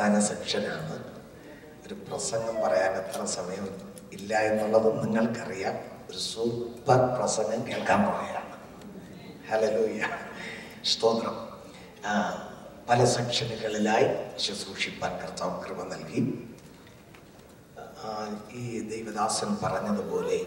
അവസാന സെക്ഷനാണ് ഒരു പ്രസംഗം പറയാൻ എത്ര സമയം ഇല്ല എന്നുള്ളത് നിങ്ങൾക്കറിയാം ഒരു സൂപ്പർ പ്രസംഗം കേൾക്കാൻ പോവുകയാണ് ഹലലൂയ സ്തോത്രം ആ, പല സെക്ഷനുകളിലായി ശുശ്രൂഷിപ്പാൻ കർത്താവ് കൃപ നൽകി ആ, ഈ ദൈവദാസൻ പറഞ്ഞതുപോലെ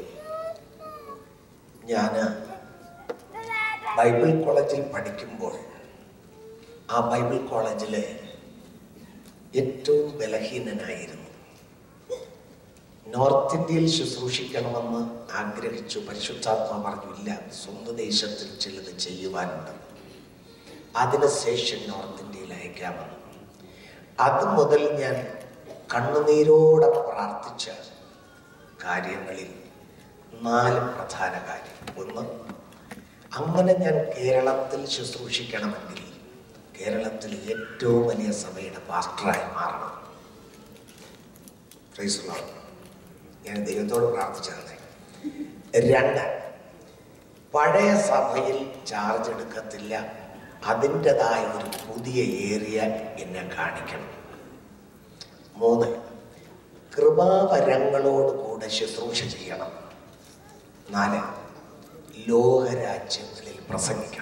ഞാൻ ബൈബിൾ കോളേജിൽ പഠിക്കുമ്പോൾ ആ ബൈബിൾ കോളേജിലെ ഏറ്റവും ബലഹീനനായിരുന്നു നോർത്ത് ഇന്ത്യയിൽ ശുശ്രൂഷിക്കണമെന്ന് ആഗ്രഹിച്ചു പരിശുദ്ധാത്മ പറഞ്ഞു ഇല്ല സ്വന്തം ദേശത്തിൽ ചിലത് ചെയ്യുവാനുണ്ട് അതിനുശേഷം നോർത്ത് ഇന്ത്യയിൽ അയക്കാമെന്ന് അത് മുതൽ ഞാൻ കണ്ണുനീരോടെ പ്രാർത്ഥിച്ച കാര്യങ്ങളിൽ നാല് പ്രധാന കാര്യം ഒന്ന് അങ്ങനെ ഞാൻ കേരളത്തിൽ ശുശ്രൂഷിക്കണമെങ്കിൽ കേരളത്തിൽ ഏറ്റവും വലിയ സഭയുടെ പാസ്റ്ററായി മാറണം Praise the Lord. ഞാൻ ദൈവത്തോട് പ്രാർത്ഥിച്ചതാണ് രണ്ട് പഴയ സഭയിൽ ചാർജ് എടുക്കത്തില്ല അതിൻ്റെതായ ഒരു പുതിയ ഏരിയ എന്നെ കാണിക്കണം മൂന്ന് കൃപാവരങ്ങളോട് കൂടെ ശുശ്രൂഷ ചെയ്യണം നാല് ലോകരാജ്യങ്ങളിൽ പ്രസംഗിക്കണം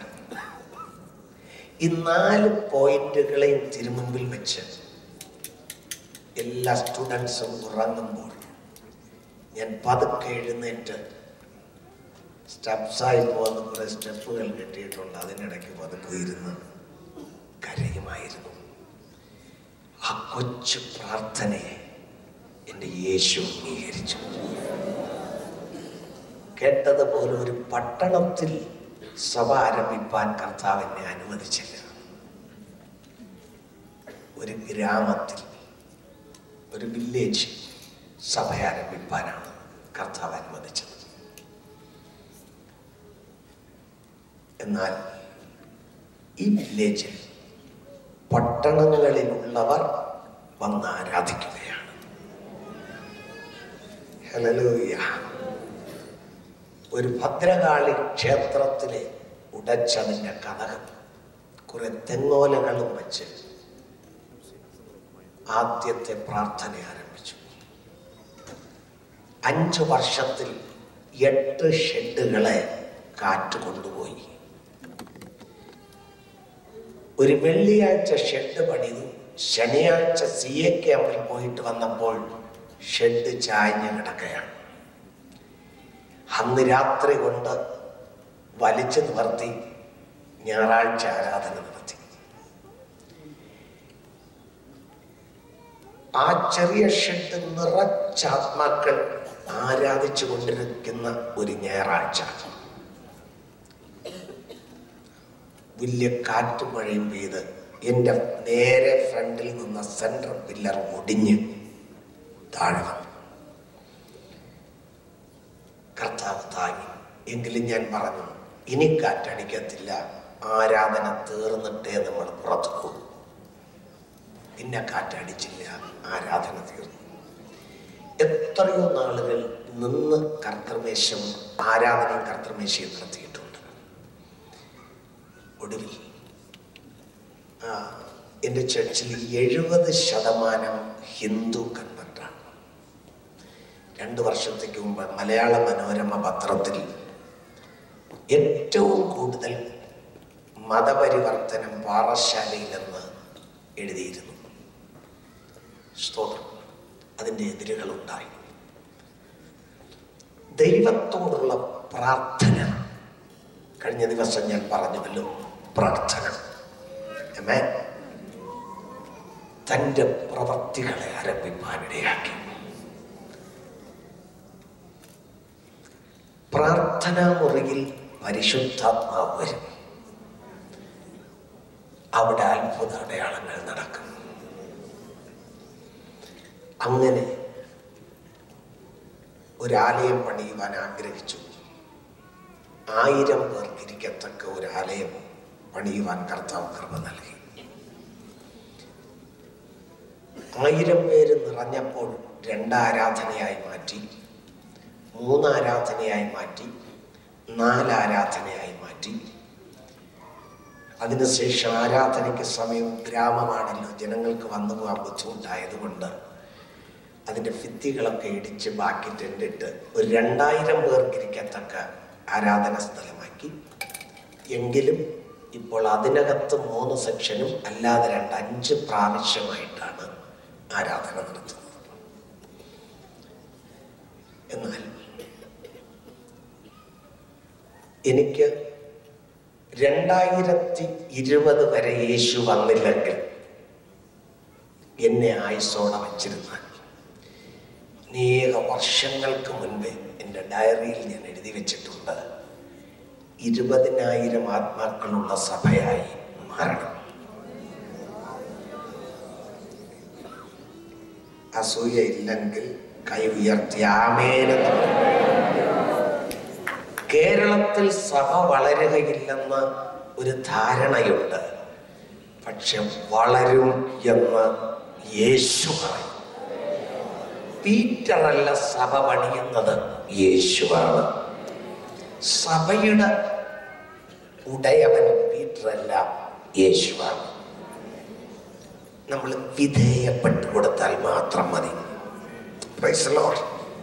ഈ നാല് പോയിന്റുകളെയും തിരുമുൻപിൽ വെച്ച് എല്ലാ സ്റ്റുഡൻസും ഉറങ്ങുമ്പോൾ ഞാൻ പതുക്കെ എഴുന്നേറ്റ് സ്റ്റെപ്സായി പോകുന്ന കുറെ സ്റ്റെപ്പുകൾ കെട്ടിയിട്ടുണ്ട് അതിനിടയ്ക്ക് പതുക്കെ ഇരുന്ന് കരയുമായിരുന്നു ആ കൊച്ചു പ്രാർത്ഥനയെ എൻ്റെ യേശു അംഗീകരിച്ചു കേട്ടതുപോലെ ഒരു പട്ടണത്തിൽ സഭ ആരംഭിപ്പാൻ കർത്താവ് എന്നെ അനുവദിച്ചില്ല ഒരു ഗ്രാമത്തിൽ ഒരു വില്ലേജ് സഭ ആരംഭിപ്പാനാണ് കർത്താവ് അനുവദിച്ചത് എന്നാൽ ഈ വില്ലേജിൽ പട്ടണങ്ങളിലുള്ളവർ വന്ന് ആരാധിക്കുകയാണ് ഹല്ലേലൂയ ഒരു ഭദ്രകാളി ക്ഷേത്രത്തിലെ ഉടച്ചതിൻ്റെ കഥകം കുറെ തെങ്ങോലകളും വെച്ച് ആദ്യത്തെ പ്രാർത്ഥന ആരംഭിച്ചു അഞ്ചു വർഷത്തിൽ എട്ട് ഷെഡുകളെ കാറ്റ് കൊണ്ടുപോയി ഒരു വെള്ളിയാഴ്ച ഷെഡ് പണിതു ശനിയാഴ്ച സി എ ക്യാമ്പിൽ പോയിട്ട് വന്നപ്പോൾ ഷെഡ് ചായഞ്ഞു കിടക്കുകയാണ് അന്ന് രാത്രി കൊണ്ട് വലിച്ചു നിവർത്തി ഞായറാഴ്ച ആരാധന നടത്തി ആ ചെറിയ ഷെഡ് നിറച്ച ആത്മാക്കൾ ആരാധിച്ചു കൊണ്ടിരിക്കുന്ന ഒരു ഞായറാഴ്ച വലിയ കാറ്റും മഴയും പെയ്ത് എൻ്റെ നേരെ ഫ്രണ്ടിൽ നിന്ന സെൻട്രൽ പില്ലർ ഒടിഞ്ഞ് താഴെ വന്നു കർത്താവ് താങ്ങി എങ്കിലും ഞാൻ പറഞ്ഞു ഇനി കാറ്റടിക്കത്തില്ല ആരാധന തീർന്നിട്ടേ നമ്മൾ പുറത്തു പോകും പിന്നെ കാറ്റടിച്ചില്ല ആരാധന തീർന്നു എത്രയോ നാളുകൾ നിന്ന് കർത്തർമേശം ആരാധനയും കർത്തർമേശയും നടത്തിയിട്ടുണ്ട് ഒടുവിൽ ആ, എൻ്റെ ചർച്ചിൽ എഴുപത് ശതമാനം ഹിന്ദു കൺവെർട്ടാണ് രണ്ട് വർഷത്തേക്ക് മുമ്പ് മലയാള മനോരമ പത്രത്തിൽ ഏറ്റവും കൂടുതൽ മതപരിവർത്തനം പാറശാലയിലെന്ന് എഴുതിയിരുന്നു സ്തോത്രം അതിൻ്റെ എതിരുകളുണ്ടായി ദൈവത്തോടുള്ള പ്രാർത്ഥന കഴിഞ്ഞ ദിവസം ഞാൻ പറഞ്ഞുവല്ലോ പ്രാർത്ഥന Amen. തൻ്റെ പ്രവർത്തികളെ ആരംഭിപ്പാനിടയാക്കി പ്രാർത്ഥനാ മുറിയിൽ പരിശുദ്ധാത്മാവ് വരും അവിടെ അത്ഭുത അടയാളങ്ങൾ നടക്കും അങ്ങനെ ഒരാലയം പണിയുവാൻ ആഗ്രഹിച്ചു ആയിരം പേർക്ക് ഇരിക്കത്തക്ക ഒരാലയം പണിയുവാൻ കർത്താവ് കൃപ നൽകി ആയിരം പേര് നിറഞ്ഞപ്പോൾ രണ്ടാരാധനയായി മാറ്റി മൂന്നാരാധനയായി മാറ്റി നാലാരാധനയായി മാറ്റി അതിനുശേഷം ആരാധനയ്ക്ക് സമയം ഗ്രാമമാണല്ലോ ജനങ്ങൾക്ക് വന്നു പോകാൻ ബുദ്ധിമുട്ടായതുകൊണ്ട് അതിൻ്റെ ഭിത്തികളൊക്കെ ഇടിച്ച് ബാക്കി ടെണ്ടിട്ട് ഒരു രണ്ടായിരം പേർക്ക് ഇരിക്കത്തക്ക ആരാധന സ്ഥലമാക്കി എങ്കിലും ഇപ്പോൾ അതിനകത്ത് മൂന്ന് സെക്ഷനും അല്ലാതെ രണ്ട് അഞ്ച് പ്രാവശ്യമായിട്ടാണ് ആരാധന നടത്തുന്നത് എന്നാൽ എനിക്ക് രണ്ടായിരത്തി ഇരുപത് വരെ യേശു വന്നില്ലെങ്കിൽ എന്നെ ആയുസോടെ വച്ചിരുന്നാൽ അനേക വർഷങ്ങൾക്ക് മുൻപേ എൻ്റെ ഡയറിയിൽ ഞാൻ എഴുതി വെച്ചിട്ടുണ്ട് ഇരുപതിനായിരം ആത്മാക്കളുള്ള സഭയായി മാറണം അസൂയ ഇല്ലെങ്കിൽ കൈ ഉയർത്തി ആമേനെന്ന് പറയും. കേരളത്തിൽ സഭ വളരുകയില്ലെന്ന് ഒരു ധാരണയുണ്ട് പക്ഷെ വളരും എന്ന് യേശു പറയും പീറ്ററല്ല സഭ പണിയുന്നത് യേശുവാണ് സഭയുടെ ഉടയവൻ പീറ്ററല്ല യേശുവാണ് നമ്മൾ വിധേയപ്പെട്ടു കൊടുത്താൽ മാത്രം മതി Praise the Lord.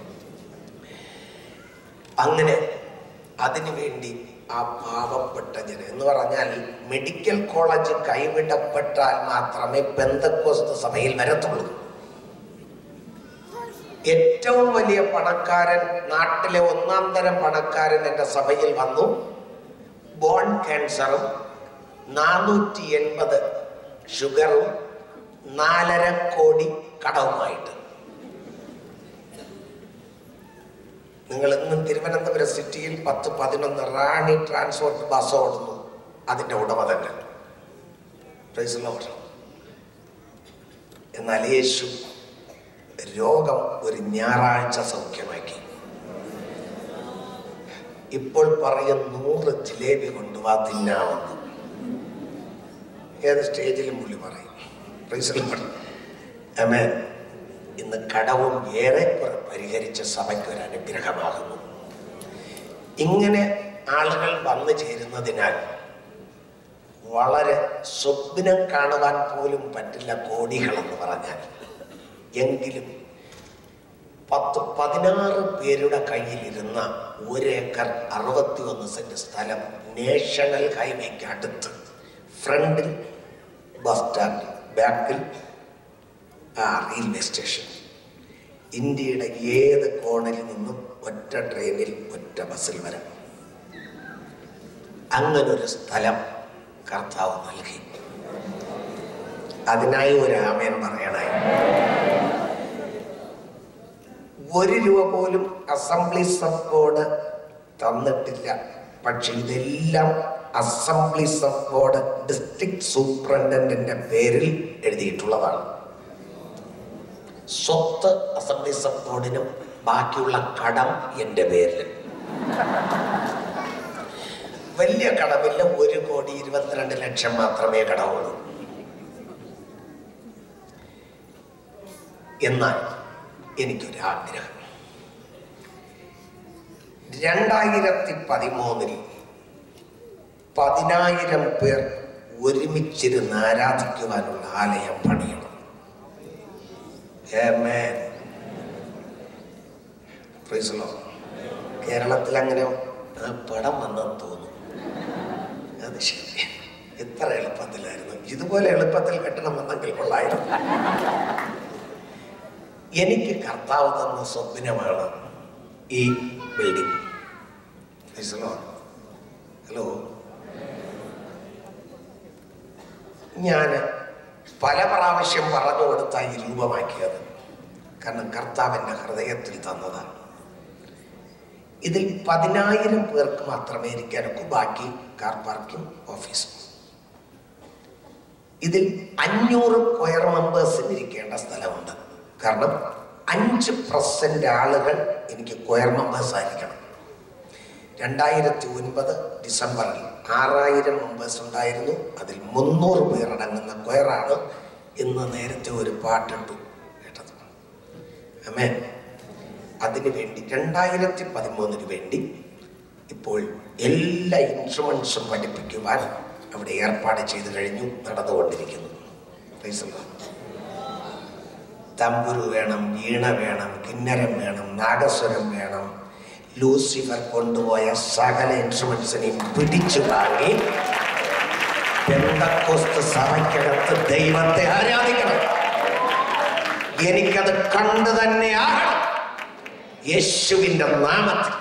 അങ്ങനെ അതിനുവേണ്ടി ആ പാവപ്പെട്ട ജനം എന്ന് പറഞ്ഞാൽ മെഡിക്കൽ കോളേജ് കൈവിടപ്പെട്ടാൽ മാത്രമേ പെന്തക്കോസ്ത് സഭയിൽ വരത്തുള്ളൂ ഏറ്റവും വലിയ പണക്കാരൻ നാട്ടിലെ ഒന്നാം തരം പണക്കാരൻ എൻ്റെ സഭയിൽ വന്നു ബോൺ ക്യാൻസറും നാനൂറ്റി എൺപത് ഷുഗറും നാലര കോടി കടവുമായിട്ട് നിങ്ങൾ ഇന്നും തിരുവനന്തപുരം സിറ്റിയിൽ പത്ത് പതിനൊന്ന് റാണി ട്രാൻസ്പോർട്ട് ബസ് ഓടുന്നു അതിൻ്റെ ഉടമ തന്നെ Praise the Lord. എന്നാൽ യേശു രോഗം ഒരു ഞായറാഴ്ച സൗഖ്യമാക്കി ഇപ്പോൾ പറയും നൂറ് ജിലേബി കൊണ്ടുവാ തിന്നാമെന്ന് ഏത് സ്റ്റേജിലും പുള്ളി പറയും Praise the Lord. Amen. ഇന്ന് കടവും ഏറെക്കുറെ പരിഹരിച്ച സഭയ്ക്ക് ഒരു അനുഗ്രഹമാകുന്നു ഇങ്ങനെ ആളുകൾ വന്നു ചേരുന്നതിനാൽ വളരെ സ്വപ്നം കാണുവാൻ പോലും പറ്റില്ല കോടികളെന്ന് പറഞ്ഞാൽ എങ്കിലും പത്ത് പതിനാറ് പേരുടെ കയ്യിലിരുന്ന ഒരേക്കർ അറുപത്തി ഒന്ന് സെന്റ് സ്ഥലം നാഷണൽ ഹൈവേക്ക് അടുത്ത് ഫ്രണ്ടിൽ ബസ് സ്റ്റാൻഡ് ബാക്കിൽ ആ റെയിൽവേ സ്റ്റേഷൻ ഇന്ത്യയുടെ ഏത് കോണിൽ നിന്നും ഒറ്റ ട്രെയിനിൽ ഒറ്റ ബസ്സിൽ വരാം അങ്ങനൊരു സ്ഥലം കർത്താവ് നൽകി അതിനായി ഒരു ആമയൻ പറയണായി ഒരു രൂപ പോലും അസംബ്ലീസ് ഓഫ് ബോർഡ് തന്നിട്ടില്ല പക്ഷെ ഇതെല്ലാം അസംബ്ലീസ് ഓഫ് ബോർഡ് ഡിസ്ട്രിക്ട് സൂപ്രണ്ടന്റിന്റെ പേരിൽ എഴുതിയിട്ടുള്ളതാണ് സ്വത്ത് അസംബ്ലീസ് ഓഫ് ബോർഡിനും ബാക്കിയുള്ള കടം എൻ്റെ പേരിൽ വലിയ കടമില്ല ഒരു കോടി ഇരുപത്തിരണ്ട് ലക്ഷം മാത്രമേ കടമുള്ളൂ എന്നാൽ എനിക്കൊരു ആഗ്രഹം രണ്ടായിരത്തി പതിമൂന്നിൽ പതിനായിരം പേർ ഒരുമിച്ചിരുന്ന് ആരാധിക്കുവാനുള്ള ആലയം പണിയണം Amen. Praise the Lord. കേരളത്തിൽ അങ്ങനെ ആ പടം വന്നെന്ന് തോന്നുന്നു അത് ശരി എത്ര എളുപ്പത്തിലായിരുന്നു ഇതുപോലെ എളുപ്പത്തിൽ കെട്ടണമെന്നെങ്കിൽ കൊള്ളായിരുന്നു എനിക്ക് കർത്താവ് തന്ന സ്വപ്നമാണ് ഈ ബിൽഡിംഗ് ഹലോ ഞാൻ പല പ്രാവശ്യം പറഞ്ഞു കൊടുത്ത ഈ രൂപമാക്കിയത് കാരണം കർത്താവിൻ്റെ ഹൃദയത്തിൽ തന്നതാണ് ഇതിൽ പതിനായിരം പേർക്ക് മാത്രമേ ഇരിക്കാനൊക്കെ ബാക്കി കാർ പാർക്കിംഗ് ഓഫീസ് ഇതിൽ അഞ്ഞൂറ് കൊയർ മെമ്പേഴ്സിന് ഇരിക്കേണ്ട സ്ഥലമുണ്ട് കാരണം അഞ്ച് പെർസെന്റ് ആളുകൾ എനിക്ക് കൊയർ മെമ്പേഴ്സ് ആയിരിക്കണം രണ്ടായിരത്തി ഒൻപത് ഡിസംബറിൽ ആറായിരം മെമ്പേഴ്സ് ഉണ്ടായിരുന്നു അതിൽ മുന്നൂറ് പേരടങ്ങുന്ന കൊയറാണ് ഇന്ന് നേരത്തെ ഒരു പാട്ടിട്ടു കേട്ടത് അമേ അതിനു വേണ്ടി രണ്ടായിരത്തി പതിമൂന്നിന് വേണ്ടി ഇപ്പോൾ എല്ലാ ഇൻസ്ട്രുമെന്റ്സും പഠിപ്പിക്കുവാൻ അവിടെ ഏർപ്പാട് ചെയ്തു കഴിഞ്ഞു നടന്നുകൊണ്ടിരിക്കുന്നു Praise the Lord. തമ്പുരു വേണം വീണ വേണം കിന്നരം വേണം നാഗസ്വരം വേണം ലൂസിഫർ കൊണ്ടുപോയ സകല ഇൻസ്ട്രുമെന്റ്സിനെയും പിടിച്ചു വാങ്ങി പെന്തക്കോസ്ത് സഭയ്ക്കകത്ത് ദൈവത്തെ ആരാധിക്കണം എനിക്കത് കണ്ടു തന്നെ ആകണം യേശുവിന്റെ നാമത്തിൽ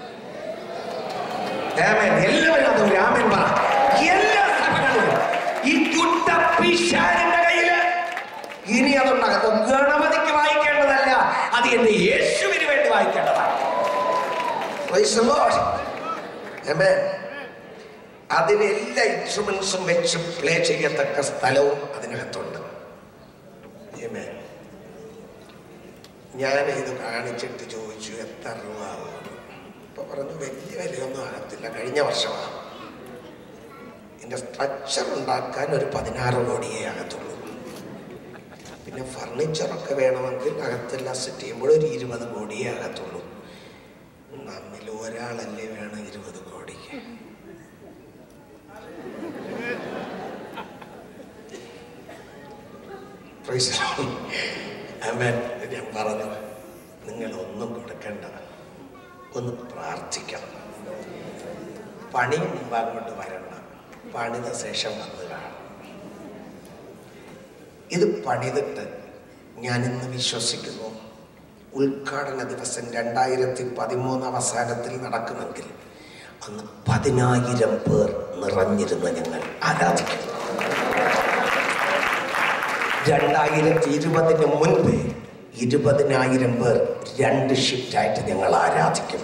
ആമേൻ. എല്ലാവരും അത് ഒരു ആമേൻ പറ എല്ലാ സഭകളിലും ഈ ദുഷ്ട പിശാചിന്റെ കയ്യില് ഇനി അതുണ്ടാകും ഗണപതിക്ക് വായിക്കേണ്ടതല്ല അത് എന്റെ യേശുവിന് വേണ്ടി വായിക്കേണ്ടതാണ് Praise the Lord. Amen. അതിന് എല്ലാ ഇൻസ്ട്രുമെന്റ്സും വെച്ച് പ്ലേ ചെയ്യത്തക്ക സ്ഥലവും അതിനകത്തുണ്ട് Amen. ഞാൻ ഇത് കാണിച്ചിട്ട് ചോദിച്ചു എത്ര രൂപ ആവുമെന്ന് ഇപ്പൊ പറഞ്ഞു വലിയ വിലയൊന്നും ആകത്തില്ല കഴിഞ്ഞ വർഷമാണ് ഇതിന്റെ സ്ട്രക്ചർ ഉണ്ടാക്കാൻ ഒരു പതിനാറ് കോടിയേ ആകത്തുള്ളൂ പിന്നെ ഫർണിച്ചറൊക്കെ വേണമെങ്കിൽ അകത്തെല്ലാം സെറ്റ് ചെയ്യുമ്പോൾ ഒരു ഇരുപത് കോടിയേ ആകത്തുള്ളൂ നമ്മിൽ ഒരാളല്ലേ വേണം ഇരുപത് കോടിക്ക് Praise the Lord. Amen. ഞാൻ പറഞ്ഞു നിങ്ങൾ ഒന്നും കൊടുക്കണ്ട ഒന്ന് പ്രാർത്ഥിക്കണം പണി മുമ്പ് അങ്ങോട്ട് വരണം പണിത ശേഷം വന്ന് കാണും ഇത് പണിതിട്ട് ഞാനിന്ന് വിശ്വസിക്കുന്നു ഉദ്ഘാടന ദിവസം രണ്ടായിരത്തി പതിമൂന്ന് അവസാനത്തിൽ നടക്കുമെങ്കിൽ അന്ന് പതിനായിരം പേർ നിറഞ്ഞിരുന്ന് ഞങ്ങൾ ആരാധിക്കുന്നു രണ്ടായിരത്തി ഇരുപതിന് മുൻപ് ഇരുപതിനായിരം പേർ രണ്ട് ഷിഫ്റ്റായിട്ട് ഞങ്ങൾ ആരാധിക്കും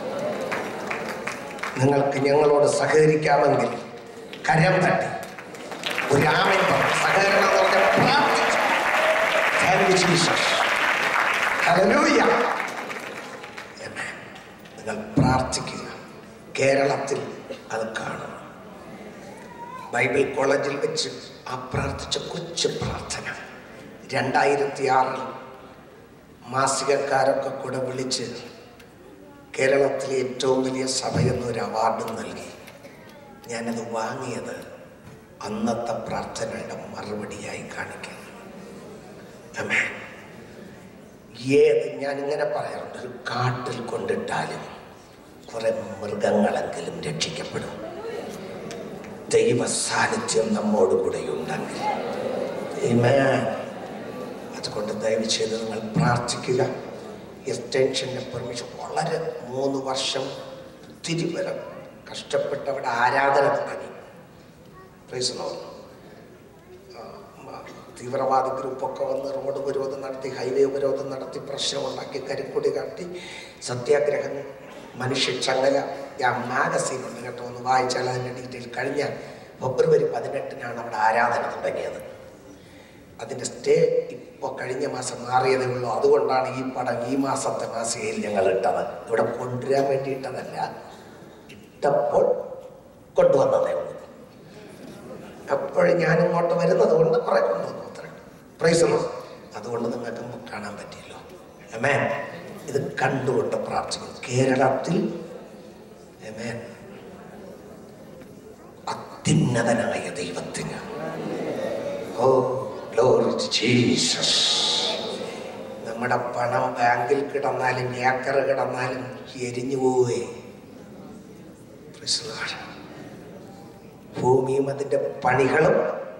നിങ്ങൾക്ക് ഞങ്ങളോട് സഹകരിക്കാമെങ്കിൽ കരം തട്ടി ഒരു ആമൻ പറഞ്ഞു സഹകരണം എന്ന് പറഞ്ഞാൽ പ്രാർത്ഥിച്ചു Thank you, Jesus. Hallelujah. Amen. നിങ്ങൾ പ്രാർത്ഥിക്കുക കേരളത്തിൽ അത് കാണും ബൈബിൾ കോളേജിൽ വെച്ച് ആ പ്രാർത്ഥിച്ച കൊച്ചു പ്രാർത്ഥന രണ്ടായിരത്തി ആറിൽ മാസികക്കാരൊക്കെ കൂടെ വിളിച്ച് കേരളത്തിലെ ഏറ്റവും വലിയ സഭ എന്നൊരു അവാർഡും നൽകി ഞാനത് വാങ്ങിയത് അന്നത്തെ പ്രാർത്ഥനയുടെ മറുപടിയായി കാണിക്കുന്നു Amen. ഏത് ഞാൻ ഇങ്ങനെ പറയാറുണ്ട് ഒരു കാട്ടിൽ കൊണ്ടിട്ടാലും കുറെ മൃഗങ്ങളെങ്കിലും രക്ഷിക്കപ്പെടും ദൈവ സാന്നിധ്യം നമ്മോട് കൂടെ ഉണ്ടെങ്കിൽ Amen. അതുകൊണ്ട് ദയവ് ചെയ്ത് നിങ്ങൾ പ്രാർത്ഥിക്കുക എക്സ്റ്റൻഷൻ്റെ പെർമിഷൻ വളരെ മൂന്ന് വർഷം തിരുവരം കഷ്ടപ്പെട്ട് അവിടെ ആരാധന തുടങ്ങി Praise the Lord. ആ, മ- തീവ്രവാദി ഗ്രൂപ്പൊക്കെ വന്ന് റോഡ് ഉപരോധം നടത്തി ഹൈവേ ഉപരോധം നടത്തി പ്രശ്നമുണ്ടാക്കി കരിക്കൊടി കാട്ടി സത്യാഗ്രഹം മനുഷ്യ ചങ്ങല ആ മാഗസീൻ ഉണ്ട് കേട്ടോ ഒന്ന് വായിച്ചാൽ അതിൻ്റെ ഡീറ്റെയിൽ കഴിഞ്ഞ ഫെബ്രുവരി പതിനെട്ടിനാണ് അവിടെ ആരാധന തുടങ്ങിയത് അതിൻ്റെ സ്റ്റേ ഇപ്പോൾ കഴിഞ്ഞ മാസം മാറിയതേ ഉള്ളൂ അതുകൊണ്ടാണ് ഈ പടം ഈ മാസത്തെ മാസികയിൽ ഞങ്ങൾ ഇട്ടത് ഇവിടെ കൊണ്ടുവരാൻ വേണ്ടി ഇട്ടതല്ല ഇട്ടപ്പോൾ കൊണ്ടുവന്നതേ ഉള്ളൂ അപ്പോഴും ഞാൻ ഇങ്ങോട്ട് വരുന്നത് കൊണ്ട് കുറെ കൊണ്ടുവന്നു അത്ര പ്രൈസ് അതുകൊണ്ട് നിങ്ങൾക്ക് കാണാൻ പറ്റിയല്ലോ അമേൻ ഇത് കണ്ടുകൊണ്ട് പ്രാർത്ഥിക്കും കേരളത്തിൽ അമേൻ അത്യുന്നതനായ ദൈവത്തിന് ഓ ഗ്ലോറി ജീസസ് നമ്മുടെ പണം ബാങ്കിൽ കിടന്നാലും ഏക്കർ കിടന്നാലും എരിഞ്ഞു പോവേ Praise the Lord. ഭൂമിയും അതിൻ്റെ പണികളും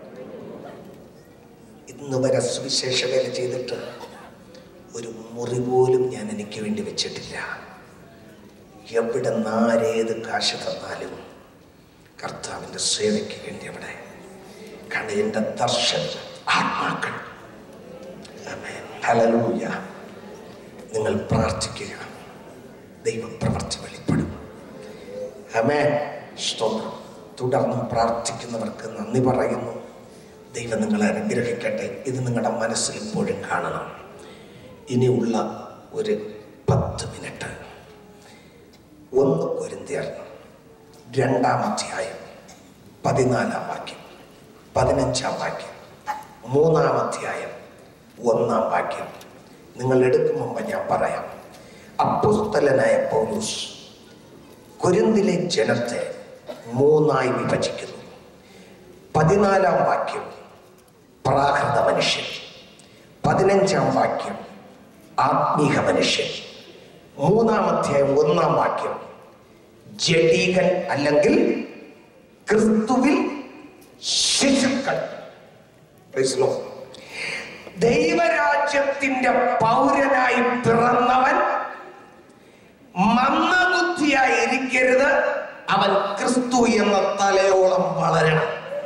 ഇന്ന് വരെ സുവിശേഷ വേല ചെയ്തിട്ട് ഒരു മുറി പോലും ഞാൻ എനിക്ക് വേണ്ടി വെച്ചിട്ടില്ല എവിടെ നാരേത് കാശ് തന്നാലും കർത്താവിൻ്റെ സേവയ്ക്ക് വേണ്ടി അവിടെ കടലിൻ്റെ ദർശനം ആത്മാക്കൾ ആമേൻ. ഹല്ലേലൂയ നിങ്ങൾ പ്രാർത്ഥിക്കുക ദൈവപ്രവർത്തി വെളിപ്പെടും അമേ സ്തോത്രം തുടർന്നും പ്രാർത്ഥിക്കുന്നവർക്ക് നന്ദി പറയുന്നു ദൈവം നിങ്ങളെ അനുഗ്രഹിക്കട്ടെ ഇത് നിങ്ങളുടെ മനസ്സിൽ ഇപ്പോഴും കാണണം ഇനിയുള്ള ഒരു പത്ത് മിനിറ്റ് ഒന്ന് പൊരുന്തിയർ രണ്ടാം അധ്യായം പതിനാലാം വാക്യം പതിനഞ്ചാം വാക്യം മൂന്നാം അധ്യായം ഒന്നാം വാക്യം നിങ്ങൾ എടുക്കും മുമ്പ് ഞാൻ പറയാം അപ്പുസ്തലനായ പൗലൂസ് കൊരിന്തിലെ ജനത്തെ മൂന്നായി വിഭജിക്കുന്നു പതിനാലാം വാക്യം പ്രാകൃത മനുഷ്യൻ പതിനഞ്ചാം വാക്യം ആത്മീക മനുഷ്യൻ മൂന്നാം അധ്യായം ഒന്നാം വാക്യം ജഡീകൻ അല്ലെങ്കിൽ ക്രിസ്തുവിൽ ശിശുക്കൾ Praise the Lord. ദൈവരാജ്യത്തിന്റെ പൗരനായി പിറന്നവൻ മന്ദബുദ്ധിയായി ഇരിക്കരുത് അവൻ ക്രിസ്തു എന്ന തലയോളം വളരണം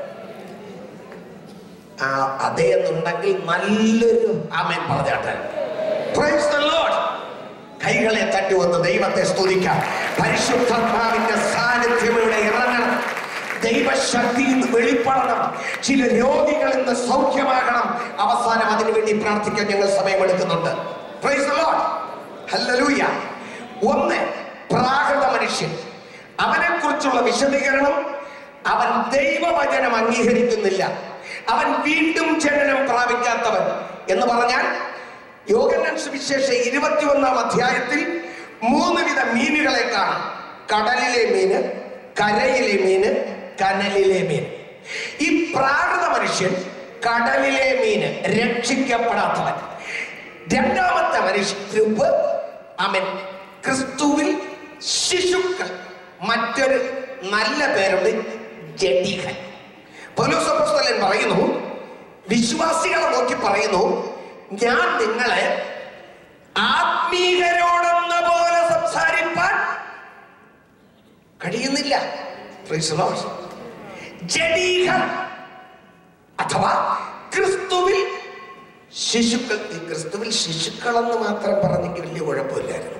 ആ അതേ എന്നുണ്ടെങ്കിൽ നല്ലൊരു ആമേൻ പറഞ്ഞാട്ടെ Praise the Lord. കൈകളെ തട്ടി വന്ന് ദൈവത്തെ സ്തുതിക്കാം പരിശുദ്ധാത്മാവിന്റെ സാന്നിധ്യം ഇവിടെ ഇറങ്ങണം ദൈവശക്തി ഇന്ന് വെളിപ്പെടണം ചില രോഗികൾ ഇന്ന് സൗഖ്യമാകണം അവസാനം അതിനുവേണ്ടി പ്രാർത്ഥിക്കാൻ ഞങ്ങൾ സമയമെടുക്കുന്നുണ്ട് Praise the Lord. Hallelujah. ഒന്ന് പ്രാകൃത മനുഷ്യൻ അവനെ കുറിച്ചുള്ള വിശദീകരണം അവൻ ദൈവവചനം അംഗീകരിക്കുന്നില്ല അവൻ വീണ്ടും ജനനം പ്രാപിക്കാത്തവൻ എന്ന് പറഞ്ഞാൽ യോഗനൻ സുവിശേഷ ഇരുപത്തിയൊന്നാം അധ്യായത്തിൽ മൂന്ന് വിധ മീനുകളെ കാണാം കടലിലെ മീന് കരയിലെ മീന് കനലിലെ മീൻ ഈ പ്രാകൃത മനുഷ്യൻ കടലിലെ മീന് രക്ഷിക്കപ്പെടാത്തവൻ രണ്ടാമത്തെ മനുഷ്യ ഗ്രൂപ്പ് അവൻ ക്രിസ്തുവിൽ ശിശുക്കൾ മറ്റൊരു നല്ല പേരുണ്ട് ജഡികൻ പൗലോസപ്പോസ്തലൻ പറയുന്നു വിശ്വാസികളെ നോക്കി പറയുന്നു ഞാൻ നിങ്ങളെ ആത്മീകരോടെന്ന പോലെ സംസാരിപ്പാൻ കഴിയുന്നില്ല Praise the Lord. ജഡീകർ അഥവാ ക്രിസ്തുവിൽ ശിശുക്കൾ ഈ ക്രിസ്തുവിൽ ശിശുക്കളെന്ന് മാത്രം പറഞ്ഞെങ്കിൽ വലിയ കുഴപ്പമില്ലായിരുന്നു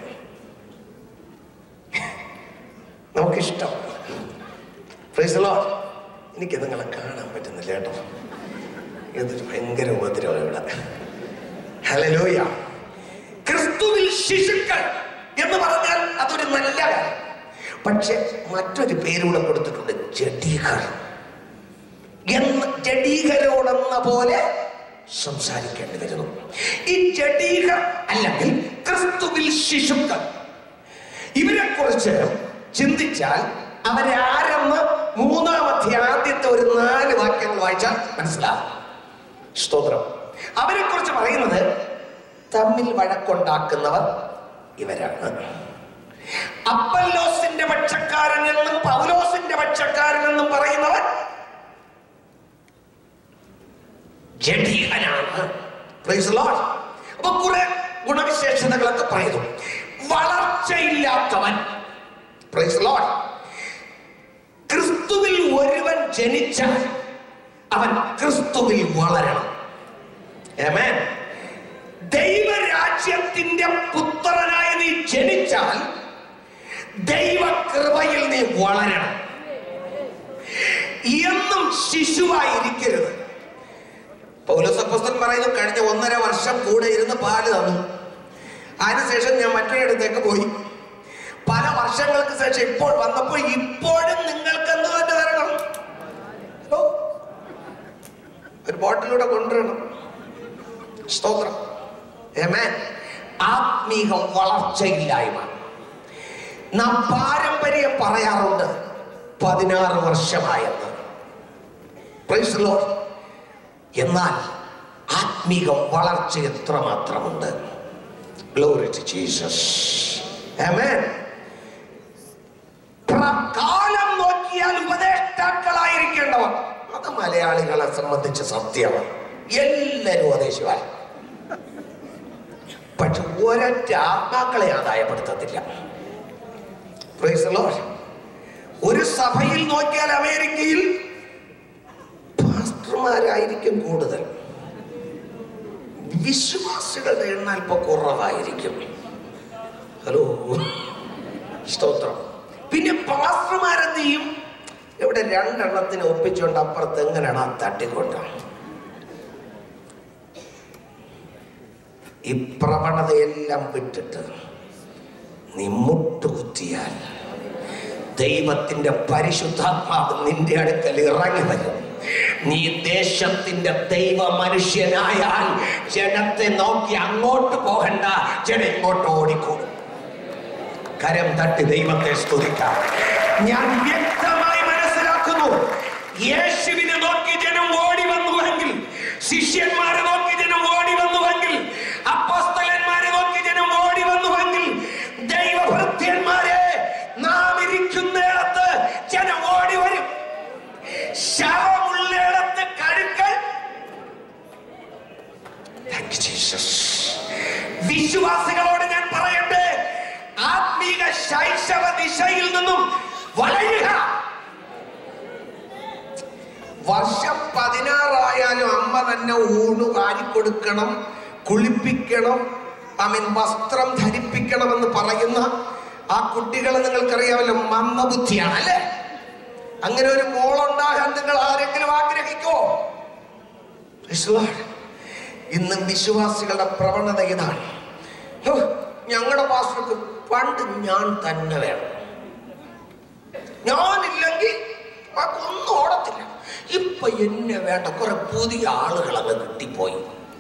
നമുക്കിഷ്ടം Praise the Lord. എനിക്ക് നിങ്ങളെ കാണാൻ പറ്റുന്നില്ല കേട്ടോ ഇതൊരു ഭയങ്കര ഉപദ്രവം ഇവിടെ ഹലലോയ ക്രിസ്തുവിൽ ശിശുക്കൾ എന്ന് പറഞ്ഞാൽ അതൊരു നല്ല കാര്യം പക്ഷെ മറ്റൊരു പേരൂടെ കൊടുത്തിട്ടുണ്ട് ജഡീകർ എന്ന് ജഡീകരോടെന്ന പോലെ സംസാരിക്കേണ്ടി വരുന്നു ഈ ജഡീകർ അല്ലെങ്കിൽ ക്രിസ്തുവിൽ ശിശുക്കൾ ഇവരെ കുറിച്ച് ചിന്തിച്ചാൽ അവരാരെന്ന് മൂന്നാമത്തെ ആദ്യത്തെ ഒരു നാല് വാക്യങ്ങൾ വായിച്ചാൽ മനസ്സിലാവും സ്തോത്രം അവരെ കുറിച്ച് പറയുന്നത് തമ്മിൽ വഴക്കുണ്ടാക്കുന്നവർ ഇവരാണ് അപ്പല്ലോസിന്റെ പക്ഷക്കാരൻ എന്നും പൗലോസിന്റെ പക്ഷക്കാരൻ എന്നും പറയുന്നവൻ ജഡീകനാണ് Praise the Lord. അപ്പൊ കുറെ ഗുണവിശേഷതകളൊക്കെ പറയുന്നു വളർച്ചയില്ലാത്തവൻ Praise the Lord. ക്രിസ്തുവിൽ ഒരുവൻ ജനിച്ചാൽ അവൻ ക്രിസ്തുവിൽ വളരണം Amen. ദൈവരാജ്യത്തിന്റെ പുത്രനായി നീ ജനിച്ചാൽ ദൈവകൃപയിൽ നീ വളരണം എന്നും ശിശുവായിരിക്കരുത് പൗലസപ്പസ്തൻ പറയുന്നു കഴിഞ്ഞ ഒന്നര വർഷം കൂടെ ഇരുന്ന് പാല് തന്നു അതിനുശേഷം ഞാൻ മറ്റൊരിടത്തേക്ക് പോയി പല വർഷങ്ങൾക്ക് ശേഷം ഇപ്പോൾ വന്നപ്പോൾ ഇപ്പോഴും നിങ്ങൾക്ക് എന്ത് തന്നെ തരണം ഹലോ? ഒരു ബോട്ടിലൂടെ കൊണ്ടുവരണം സ്തോത്രം Amen. ആത്മീക വളർച്ചയില്ലായ്മ നാം പാരമ്പര്യം പറയാറുണ്ട് പതിനാറ് വർഷമായെന്ന് Praise the Lord. എന്നാൽ ആത്മീക വളർച്ച എത്രമാത്രമുണ്ട് ഗ്ലോറി ടു ജീസസ് Amen. പ്ര- കാലം നോക്കിയാൽ ഉപദേഷ്ടാക്കളായിരിക്കേണ്ടവർ അത് മലയാളികളെ സംബന്ധിച്ച് സത്യമാണ് എല്ലാവരും ഉപദേശിവാൻ പക്ഷെ ഒരൊറ്റ ആത്മാക്കളെ ആദായപ്പെടുത്തത്തില്ല Praise the Lord. ഒരു സഭയിൽ നോക്കിയാൽ അമേരിക്കയിൽ പാസ്റ്റർമാരായിരിക്കും കൂടുതൽ വിശ്വാസികളുടെ എണ്ണം അല്പം കുറവായിരിക്കും ഹലോ സ്തോത്രം പിന്നെ പാസ്റ്റർമാരെന്ത് ചെയ്യും ഇവിടെ രണ്ടെണ്ണത്തിന് ഒപ്പിച്ചുകൊണ്ട് അപ്പുറത്ത് എങ്ങനെയാണ് ആ തട്ടിക്കൊണ്ടാണ് ഈ പ്രവണതയെല്ലാം വിട്ടിട്ട് നീ മുട്ടുകുത്തിയാൽ ദൈവത്തിന്റെ പരിശുദ്ധാത്മാവ് നിന്റെ അടുക്കൽ ഇറങ്ങി വരും നീ ദേശത്തിന്റെ ദൈവ മനുഷ്യനായാൽ ജനത്തെ നോക്കി അങ്ങോട്ട് പോകണ്ട ജനം ഇങ്ങോട്ട് ഓടിക്കൂടും കരം തട്ടി ദൈവത്തെ സ്തുതിക്കാം ഞാൻ വ്യക്തമായി മനസ്സിലാക്കുന്നു യേശുവിനെ നോക്കി ജനം ഓടി വന്നുവെങ്കിൽ ശിഷ്യന്മാരെ നോക്കി ജനം ഓടി വന്നുവെങ്കിൽ അപ്പോസ്തലന്മാരെ നോക്കി ജനം ഓടി വന്നുവെങ്കിൽ ദൈവഭൃത്യന്മാരെ നാം ഇരിക്കുന്നിടത്ത് ജനം ഓടി വരും ശവമുള്ളിടത്ത് കഴുക്കൾ Thank you, Jesus. വിശ്വാസികളോട് ഞാൻ പറയട്ടെ ആത്മീക ശൈശവ ദിശയിൽ നിന്നും വളരുക വർഷം പതിനാറായാലും അമ്മ തന്നെ ഊണ് വാരിക്കൊടുക്കണം കുളിപ്പിക്കണം ഐ മീൻ വസ്ത്രം ധരിപ്പിക്കണമെന്ന് പറയുന്ന ആ കുട്ടികളെ നിങ്ങൾക്കറിയാമല്ലോ മന്ദബുദ്ധിയാണ് അല്ലേ അങ്ങനെ ഒരു മോളുണ്ടാകാൻ നിങ്ങൾ ആരെങ്കിലും ആഗ്രഹിക്കോ Praise the Lord. ഇന്നും വിശ്വാസികളുടെ പ്രവണത ഇതാണ് ഹോ, ഞങ്ങളുടെ പാസ്റ്റർക്ക് പണ്ട് ഞാൻ തന്നെ വേണം ഞാനില്ലെങ്കിൽ ഒന്നും ഓടത്തില്ല ഇപ്പൊ എന്നെ വേണ്ട കുറെ പുതിയ ആളുകൾ അങ്ങ് കിട്ടിപ്പോയി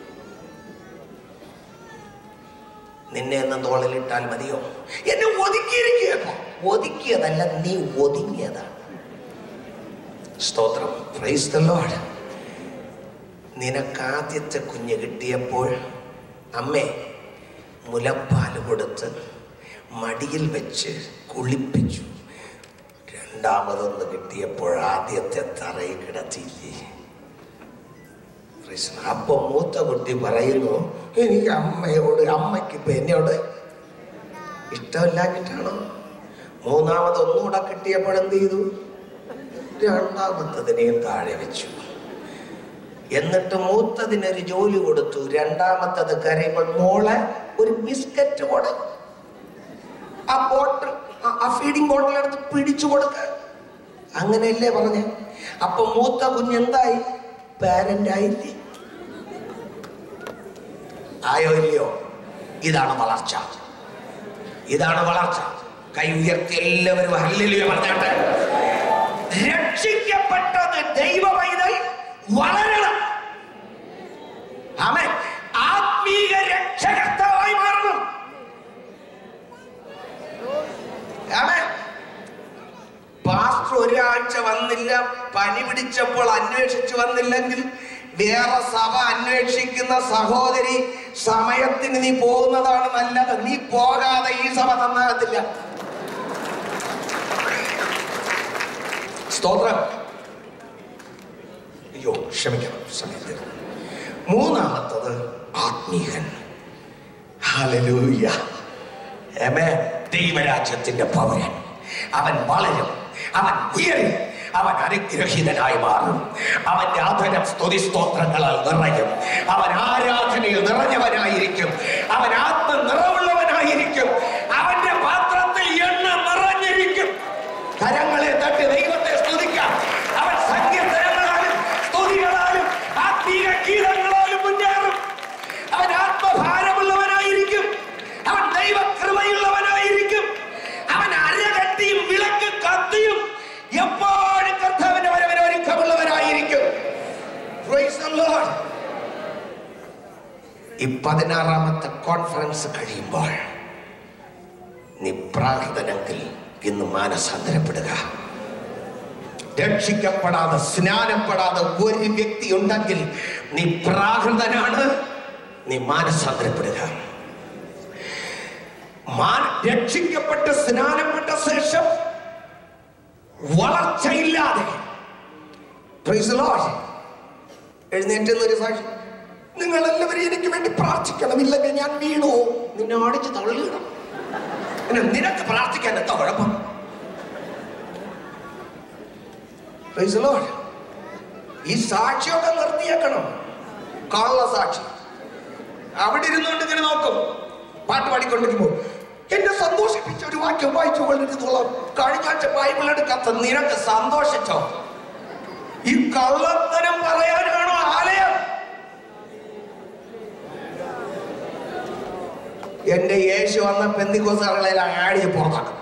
നിന്നെ എന്ന തോളിലിട്ടാൽ മതിയോ എന്നെ ഒതുക്കിയിരിക്കുകയപ്പോ ഒതുക്കിയതല്ല നീ ഒതുങ്ങിയതാണ് സ്തോത്രം പ്രൈസ് ദ ലോർഡ് നിനക്കാദ്യത്തെ കുഞ്ഞ് കിട്ടിയപ്പോൾ അമ്മേ മുലപ്പാൽ കൊടുത്ത് മടിയിൽ വെച്ച് കുളിപ്പിച്ചു രണ്ടാമതൊന്ന് കിട്ടിയപ്പോൾ ആദ്യത്തെ തറയിൽ കിടത്തിയില്ലേ Praise the Lord. അപ്പൊ മൂത്ത കുട്ടി പറയുന്നു എനിക്ക് അമ്മയോട് അമ്മയ്ക്ക് ഇപ്പൊ എന്നോട് ഇഷ്ടമില്ലാഞ്ഞിട്ടാണോ മൂന്നാമത് ഒന്നുകൂടെ കിട്ടിയപ്പോൾ എന്ത് ചെയ്തു രണ്ടാമത്തതിനെയും താഴെ വെച്ചു എന്നിട്ട് മൂത്തതിനൊരു ജോലി കൊടുത്തു രണ്ടാമത്തത് കരയുമ്പോൾ മോളെ ഒരു ബിസ്ക്കറ്റ് കൊടുക്കും ആ ബോട്ടിൽ ആ ഫീഡിംഗ് ബോട്ടിൽ എടുത്ത് പിടിച്ചു കൊടുക്ക അങ്ങനെയല്ലേ പറഞ്ഞ അപ്പൊ മൂത്ത കുഞ്ഞെന്തായി പാരന്റ് ആയില്ലേ ആയോ ഇല്ലയോ ഇതാണ് വളർച്ച ഇതാണ് വളർച്ച കൈ ഉയർത്തി എല്ലാവരും ഹല്ലേലൂയ പറഞ്ഞാട്ടെ രക്ഷിക്കപ്പെട്ടത് ദൈവ പൈതൽ വളരണം ആമേൻ ആത്മീക രക്ഷകർത്താവായി മാറണം ആമേൻ പാസ്റ്റർ ഒരാഴ്ച വന്നില്ല പനി പിടിച്ചപ്പോൾ അന്വേഷിച്ചു വന്നില്ലെങ്കിൽ വേറെ സഭ അന്വേഷിക്കുന്ന സഹോദരി സമയത്തിന് നീ പോകുന്നതാണ് നല്ലത് നീ പോകാതെ ഈ സഭ നന്നാകത്തില്ല സ്തോത്രം അയ്യോ ക്ഷമിക്കണം സമയത്ത് മൂന്നാമത്തത് ആത്മീകൻ ഹല്ലേലൂയ ആമേൻ ദൈവരാജ്യത്തിന്റെ പൗരൻ അവൻ വളരും അവൻ ഉയരും അവൻ അനുഗ്രഹീതനായി മാറും അവന്റെ ആധനം സ്തുതി സ്തോത്രങ്ങളാൽ നിറയും അവൻ ആരാധനയിൽ നിറഞ്ഞവനായിരിക്കും അവൻ ആത്മ നിറവുള്ളവനായിരിക്കും അവന്റെ പാത്രത്തിൽ എണ്ണ നിറഞ്ഞിരിക്കും കരങ്ങളെ തട്ടി ദൈവത്തെ സ്തുതിക്കാം അവൻ സങ്കീർത്തനങ്ങളാലും സ്തുതികളാലും ആത്മീയ ഗീതങ്ങളാലും മുന്നേറും അവൻ ആത്മഭാരമുള്ളവനായിരിക്കും അവൻ ദൈവകൃപയുള്ളവനായിരിക്കും അവൻ അരകട്ടിയും വിളക്ക് കത്തിയും എപ്പോഴും കർത്താവിന്റെ വരവിന് ഒരുക്കമുള്ളവരായിരിക്കും Praise the Lord. ഈ പതിനാറാമത്തെ കോൺഫറൻസ് കഴിയുമ്പോൾ നീ പ്രാകൃതനെങ്കിൽ ഇന്ന് മാനസാന്തരപ്പെടുക രക്ഷിക്കപ്പെടാതെ സ്നാനപ്പെടാതെ ഒരു വ്യക്തി ഉണ്ടെങ്കിൽ നീ പ്രാകൃതനാണ് നീ മാനസാന്തരപ്പെടുക മാന- രക്ഷിക്കപ്പെട്ട് സ്നാനപ്പെട്ട ശേഷം വളർച്ചയില്ലാതെ Praise the Lord. എഴുന്നേറ്റ് ഒരു സാക്ഷി നിങ്ങൾ എല്ലാവരും എനിക്ക് വേണ്ടി പ്രാർത്ഥിക്കണം ഇല്ലെങ്കിൽ ഞാൻ വീണു നിന്നെ അടിച്ച് തള്ളിയിടണം പിന്നെ നിനക്ക് പ്രാർത്ഥിക്കാൻ എന്താ കുഴപ്പം Praise the Lord. ഈ സാക്ഷിയൊക്കെ നിർത്തിയേക്കണം കള്ള സാക്ഷി അവിടെ ഇരുന്നുകൊണ്ട് ഇങ്ങനെ നോക്കും പാട്ട് പാടിക്കൊണ്ടിരിക്കുമ്പോൾ എന്നെ സന്തോഷിപ്പിച്ച ഒരു വാക്യം വായിച്ചു കൊണ്ടിരുന്നോളാം കഴിഞ്ഞ ആഴ്ച ബൈബിൾ എടുക്കാത്ത നിനക്ക് സന്തോഷിച്ചോ ഈ കള്ളത്തരം പറയാനാണോ ആലയം എന്റെ യേശു വന്ന പെന്തിക്കോസാറുകളെല്ലാം ആടിയെ പുറത്താക്കും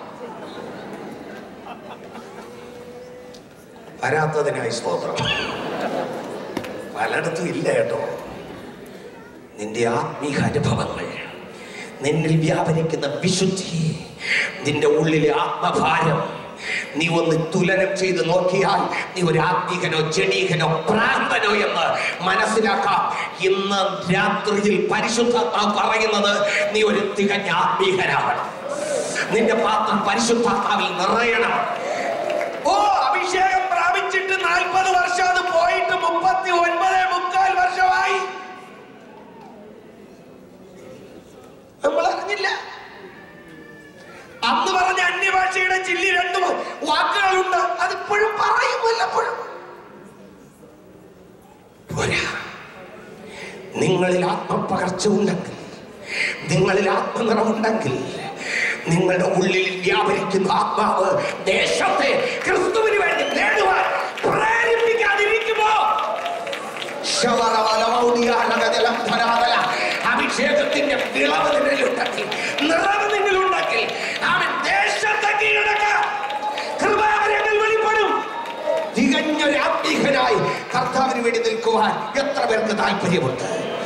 വരാത്തതിനായി സ്തോത്രം പലയിടത്തും ഇല്ല കേട്ടോ നിന്റെ ആത്മീക അനുഭവങ്ങൾ നിന്നിൽ വ്യാപരിക്കുന്ന വിശുദ്ധി നിന്റെ ഉള്ളിലെ ആത്മഭാരം നീ ഒന്ന് തുലനം ചെയ്ത് നോക്കിയാൽ നീ ഒരു ആത്മീകനോ ജഡീകനോ പ്രാന്തനോ എന്ന് മനസ്സിലാക്കാം ഇന്ന് രാത്രിയിൽ പരിശുദ്ധാത്മാവ് പറയുന്നത് നീ ഒരു തികഞ്ഞ ആത്മീകനാവണം നിന്റെ പാത്രം പരിശുദ്ധാത്മാവിൽ നിറയണം ഓ അഭിഷേകം പ്രാപിച്ചിട്ട് നാൽപ്പത് വർഷം അത് പോയിട്ട് മുപ്പത്തി ഒൻപത് മുക്കാൽ വർഷമായി നമ്മൾ അറിഞ്ഞില്ല അന്ന് പറഞ്ഞ അന്യഭാഷയുടെ ചില്ലി രണ്ട് വാക്കുകളുണ്ട് അതിപ്പോഴും പറയും വല്ലപ്പോഴും പോരാ നിങ്ങളിൽ ആത്മപകർച്ച ഉണ്ടെങ്കിൽ നിങ്ങളിൽ ആത്മനിറമുണ്ടെങ്കിൽ നിങ്ങളുടെ ഉള്ളിൽ വ്യാപരിക്കുന്ന ആത്മാവ് ദേശത്തെ ക്രിസ്തുവിന് വേണ്ടി നേടുവാൻ പ്രേരിപ്പിക്കാതിരിക്കുമോ ശവറവലമൗടിയാലകജലംധരാതല. അഭിഷേകത്തിന്റെ വിളവ് നിന്നിലുണ്ടെങ്കിൽ നിറവ് നിന്നിലുണ്ടെങ്കിൽ അവൻ ദേശത്തെ കീഴടക്കാം കൃപാവരങ്ങൾ വെളിപ്പെടും തികഞ്ഞൊരു ആത്മീകനായി കർത്താവിന് വേണ്ടി നിൽക്കുവാൻ എത്ര പേർക്ക് താല്പര്യമുണ്ട്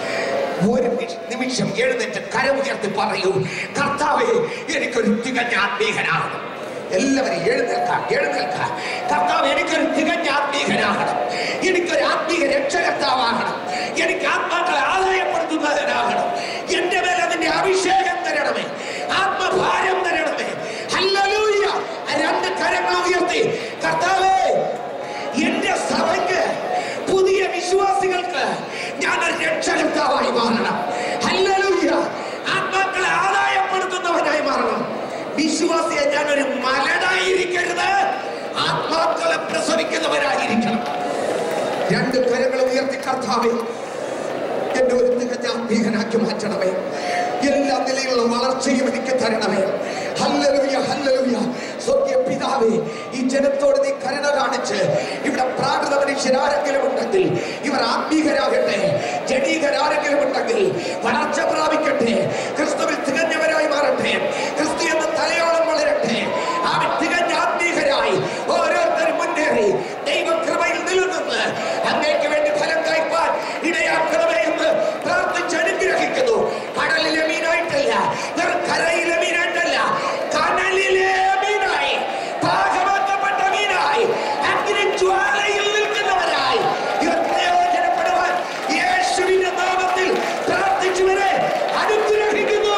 ഒരു നിമിഷ- നിമിഷം എഴുന്നേറ്റ് കരമുയർത്തി പറയൂ കർത്താവേ എനിക്കൊരു തികഞ്ഞ ആത്മീകനാകണം എല്ലാവരും എഴുന്നേൽക്കാം എഴുന്നേൽക്കാം കർത്താവ് എനിക്കൊരു തികഞ്ഞ ആത്മീകനാകണം എനിക്കൊരു ആത്മീക രക്ഷകർത്താവാകണം എനിക്ക് ആത്മാക്കളെ ആദായപ്പെടുത്തുന്നതിനാകണം എന്റെ മേലെ അതിന്റെ അഭിഷേകം തരണമേ ആത്മഭാരം തരണമേ ഹല്ലേലൂയ രണ്ട് കരങ്ങൾ ഉയർത്തി കർത്താവേ എന്റെ സഭയ്ക്ക് പുതിയ വിശ്വാസികൾക്ക് ഞാൻ ഒരു രക്ഷകർത്താവായി മാറണം ഹല്ലേലൂയ ആത്മാക്കളെ ആദായപ്പെടുത്തുന്നവനായി മാറണം വിശ്വാസിയെ ഞാൻ ഒരു മലനായിരിക്കരുത് ആത്മാക്കളെ പ്രസവിക്കുന്നവരായിരിക്കണം രണ്ട് കരങ്ങൾ ഉയർത്തി കർത്താവേ എന്നെ ഒരു തികഞ്ഞ ആത്മീകനാക്കി മാറ്റണമേ എല്ലാ നിലയിലുള്ള വളർച്ചയും എനിക്ക് തരണമേ ഹല്ലേലൂയ ഹല്ലേലൂയ സ്വർഗീയ പിതാവേ ഈ ജനത്തോട് നീ കരുണ കാണിച്ച് ഇവിടെ പ്രാകൃത മനുഷ്യരാരെങ്കിലും ഉണ്ടെങ്കിൽ ഇവർ ആത്മീകരാകട്ടെ ജഡീകരാരെങ്കിലും ഉണ്ടെങ്കിൽ വളർച്ച പ്രാപിക്കട്ടെ ക്രിസ്തുവിൽ തികഞ്ഞവരായി മാറട്ടെ ക്രിസ്തു എന്ന തലയോളം വളരട്ടെ അവൻ തികഞ്ഞ ആത്മീകരായി ഓരോരുത്തരും മുന്നേറി ദൈവകൃപയിൽ നിലനിന്ന് അങ്ങേക്ക് വേണ്ടി ഫലം കായ്പാൻ ഇടയാക്കണമേ എന്ന് പ്രാർത്ഥിച്ച് അനുഗ്രഹിക്കുന്നു കടലിലെ മീനായിട്ടല്ല വെറും കരയിലെ മീനായിട്ടല്ല കനലിലെ മീനായി പാകമാക്കപ്പെട്ട മീനായി അഗ്നിജ്വാലയിൽ നിൽക്കുന്നവരായി ഇവർ പ്രയോജനപ്പെടുവാൻ യേശുവിന്റെ നാമത്തിൽ പ്രാർത്ഥിച്ചവരെ അനുഗ്രഹിക്കുന്നു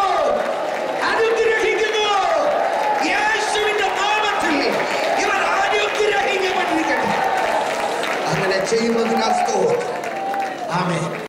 അനുഗ്രഹിക്കുന്നു യേശുവിന്റെ നാമത്തിൽ ഇവർ അനുഗ്രഹിക്കപ്പെട്ടിരിക്കട്ടെ അങ്ങനെ ചെയ്യുന്നതിനാൽ സ്തോത്രം ആമേൻ